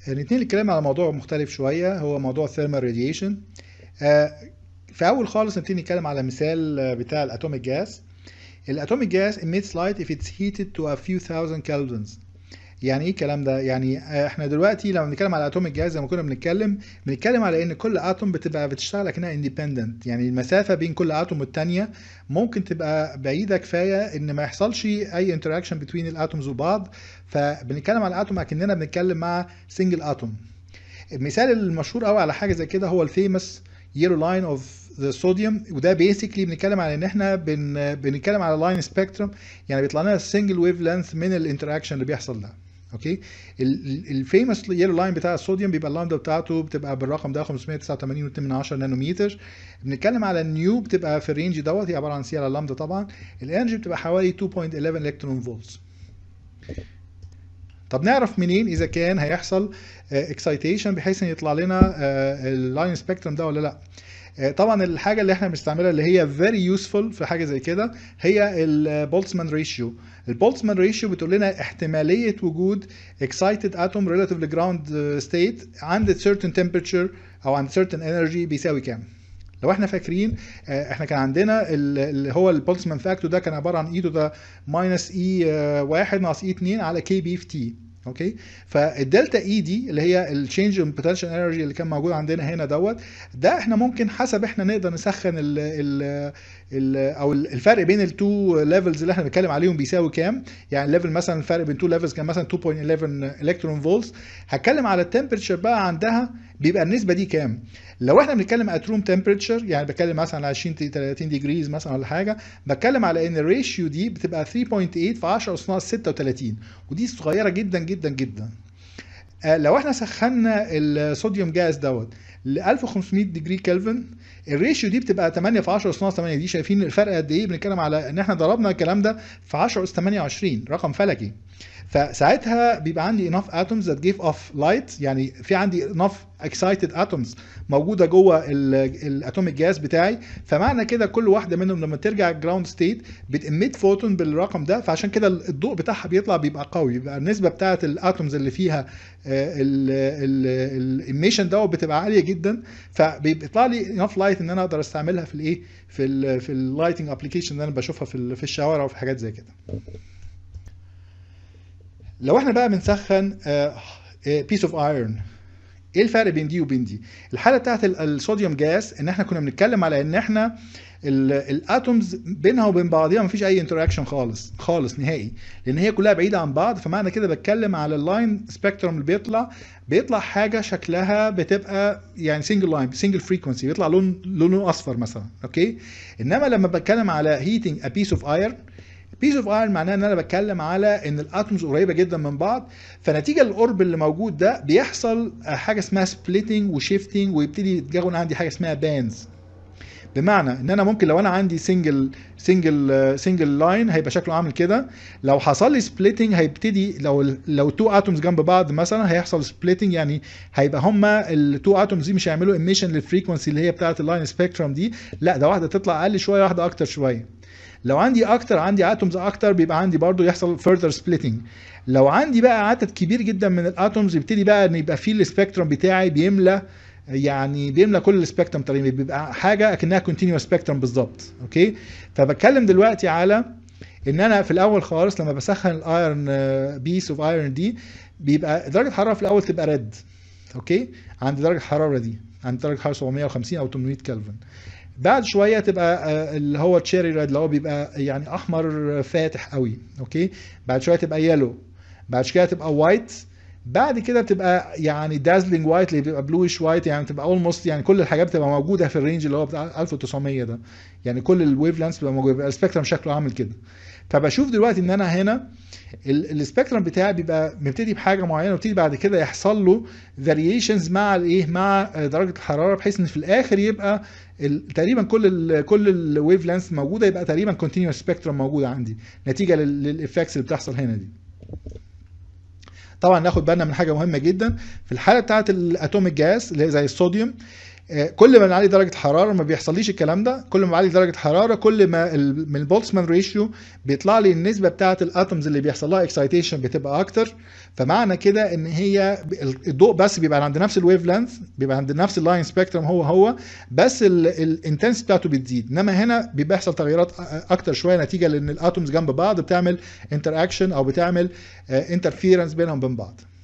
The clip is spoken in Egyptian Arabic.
نتنقل الكلام على موضوع مختلف شوية هو موضوع thermal radiation آه، في أول خالص نبتدي نتكلم على مثال آه، بتاع الأتوميك جاز الأتوميك جاز emits light if it's heated to a few thousand kelvins يعني ايه الكلام ده؟ يعني آه، احنا دلوقتي لما بنتكلم على اتوميك جاز زي ما كنا بنتكلم بنتكلم على ان كل اتوم بتبقى بتشتغل اكنها اندبندنت يعني المسافه بين كل اتوم والتانيه ممكن تبقى بعيده كفايه ان ما يحصلش اي انتراكشن بين الاتومز وبعض فبنتكلم على الاتوم اكننا بنتكلم مع سنجل اتوم المثال المشهور قوي على حاجه زي كده هو الفيمس يلو لاين اوف ذا صوديوم وده بيسكلي بنتكلم على ان احنا بن بنتكلم على لاين سبيكترم يعني بيطلع لنا سنجل ويف لينث من الانتراكشن اللي بيحصل ده اوكي الفيمس يلو لاين بتاع الصوديوم بيبقى اللامدا بتاعته بتبقى بالرقم ده 589.2 نانومتر بنتكلم على النيو بتبقى في الرينج دوت هي عباره عن سي على اللامدا طبعا الانرجي بتبقى حوالي 2.11 الكترون فولتس طب نعرف منين اذا كان هيحصل اكسايتيشن بحيث ان يطلع لنا اللاين سبيكترم ده ولا لا آه، طبعا الحاجه اللي احنا بنستعملها اللي هي فيري يوسفول في حاجه زي كده هي البولتسمان ريشيو البولتسمان ريشيو بتقول لنا احتماليه وجود excited atom relative to ground state عند certain temperature او عند certain energy بيساوي كام لو احنا فاكرين آه، احنا كان عندنا ال- اللي هو البولتسمان فاكتور ده كان عباره عن اي تو ذا ماينس اي 1 ناقص اي 2 على كي بي في تي اوكي فالدلتا اي دي اللي هي التشينج ان بوتنشال انرجي اللي كان موجود عندنا هنا دوت ده احنا ممكن حسب احنا نقدر نسخن ال ال ال او الفرق بين التو ليفلز اللي احنا بنتكلم عليهم بيساوي كام يعني ليفل مثلا الفرق بين تو ليفلز كان مثلا 2.11 الكترون فولتس هتكلم على التمبرتشر بقى عندها بيبقى النسبه دي كام لو احنا بنتكلم ات روم تمبرتشر يعني بتكلم مثلا على 20 30 ديجريز مثلا ولا حاجه بتكلم على ان الريشيو دي بتبقى 3.8 في 10 اس ناقص 36 ودي صغيره جدا جدا جدا آه، لو احنا سخنا الصوديوم جاز دوت ل 1500 ديجري كلفن الريشيو دي بتبقى 8 في 10 اس ناقص 8 دي شايفين الفرق قد ايه بنتكلم على ان احنا ضربنا الكلام ده في 10 اس 28 رقم فلكي فساعتها بيبقى عندي enough atoms that give off light يعني في عندي enough excited atoms موجوده جوه الاتوميك جاز بتاعي فمعنى كده كل واحده منهم لما ترجع جراوند ستيت بتemit فوتون بالرقم ده فعشان كده الضوء بتاعها بيطلع بيبقى قوي يبقى النسبه بتاعه الاتومز اللي فيها الاميشن دوت بتبقى عاليه جدا فبيطلع لي enough light ان انا اقدر استعملها في الايه في ال في اللايتنج ابلكيشن اللي انا بشوفها في ال- في الشوارع وفي حاجات زي كده لو احنا بقى بنسخن بيس اوف ايرون ايه الفرق بين دي وبين دي الحاله بتاعت ال- الصوديوم جاز ان احنا كنا بنتكلم على ان احنا الاتومز بينها وبين بعضيها مفيش اي انتراكشن خالص خالص نهائي لان هي كلها بعيده عن بعض فمعنى كده بتكلم على اللاين سبيكترم اللي بيطلع بيطلع حاجه شكلها بتبقى يعني سنجل لاين سنجل فريكونسي بيطلع لون لونه اصفر مثلا اوكي انما لما بتكلم على هيتنج ا بيس اوف ايرون بيس اوف ايرون معناه ان انا بتكلم على ان الاتومز قريبه جدا من بعض فنتيجه القرب اللي موجود ده بيحصل حاجه اسمها سبليتنج وشيفتنج ويبتدي يتكون عندي حاجه اسمها بانز بمعنى ان انا ممكن لو انا عندي سنجل سنجل سنجل لاين هيبقى شكله عامل كده لو حصل لي سبليتنج هيبتدي لو لو تو اتومز جنب بعض مثلا هيحصل سبليتنج يعني هيبقى هما التو اتومز دي مش هيعملوا ايميشن للفريكونسي اللي هي بتاعه اللاين سبيكترم دي لا ده واحده تطلع اقل شويه واحده اكتر شويه لو عندي اكتر عندي اتومز اكتر بيبقى عندي برضو يحصل further splitting لو عندي بقى عدد كبير جدا من الاتومز يبتدي بقى ان يبقى فيه السبيكترم بتاعي بيملى يعني بيملى كل السبيكترم تقريبا بيبقى حاجه اكنها كونتينوس سبيكترم بالظبط اوكي فبتكلم دلوقتي على ان انا في الاول خالص لما بسخن الايرون بيس اوف ايرون دي بيبقى درجه الحراره في الاول تبقى ريد اوكي عند درجه الحراره دي عند درجه الحراره 750 او 800 كلفن بعد شويه تبقى آه، اللي هو تشيري ريد اللي هو بيبقى يعني احمر فاتح قوي اوكي بعد شويه تبقى يلو بعد كده تبقى وايت بعد كده بتبقى يعني دازلينج وايت اللي بيبقى بلويش وايت يعني تبقى اولموست يعني كل الحاجات بتبقى موجوده في الرينج اللي هو بتاع 1900 ده يعني كل الويف لانس بتبقى موجوده بيبقى السبيكترم شكله عامل كده فبشوف دلوقتي ان انا هنا ال- السبيكترم بتاعي بيبقى مبتدي بحاجه معينه وبتدي بعد كده يحصل له فاريشنز مع الايه مع درجه الحراره بحيث ان في الاخر يبقى ال- تقريبا كل ال كل الويف لانس موجوده يبقى تقريبا كونتينوس سبيكترم موجوده عندي نتيجه للايفكتس اللي بتحصل هنا دي طبعا ناخد بالنا من حاجه مهمه جدا في الحاله بتاعه الاتوميك جاز اللي هي زي الصوديوم كل ما نعلي درجه حراره ما بيحصليش الكلام ده كل ما بعلي درجه حراره كل ما من البولتسمان ريشيو بيطلع لي النسبه بتاعه الاتومز اللي بيحصل لها اكسايتيشن بتبقى اكتر فمعنى كده ان هي الضوء بس بيبقى عند نفس الويف لينث بيبقى عند نفس اللاين سبيكترم هو هو بس الانتنس بتاعته بتزيد انما هنا بيحصل تغيرات اكتر شويه نتيجه لان الاتومز جنب بعض بتعمل انتر اكشن او بتعمل انترفيرنس بينهم وبين بعض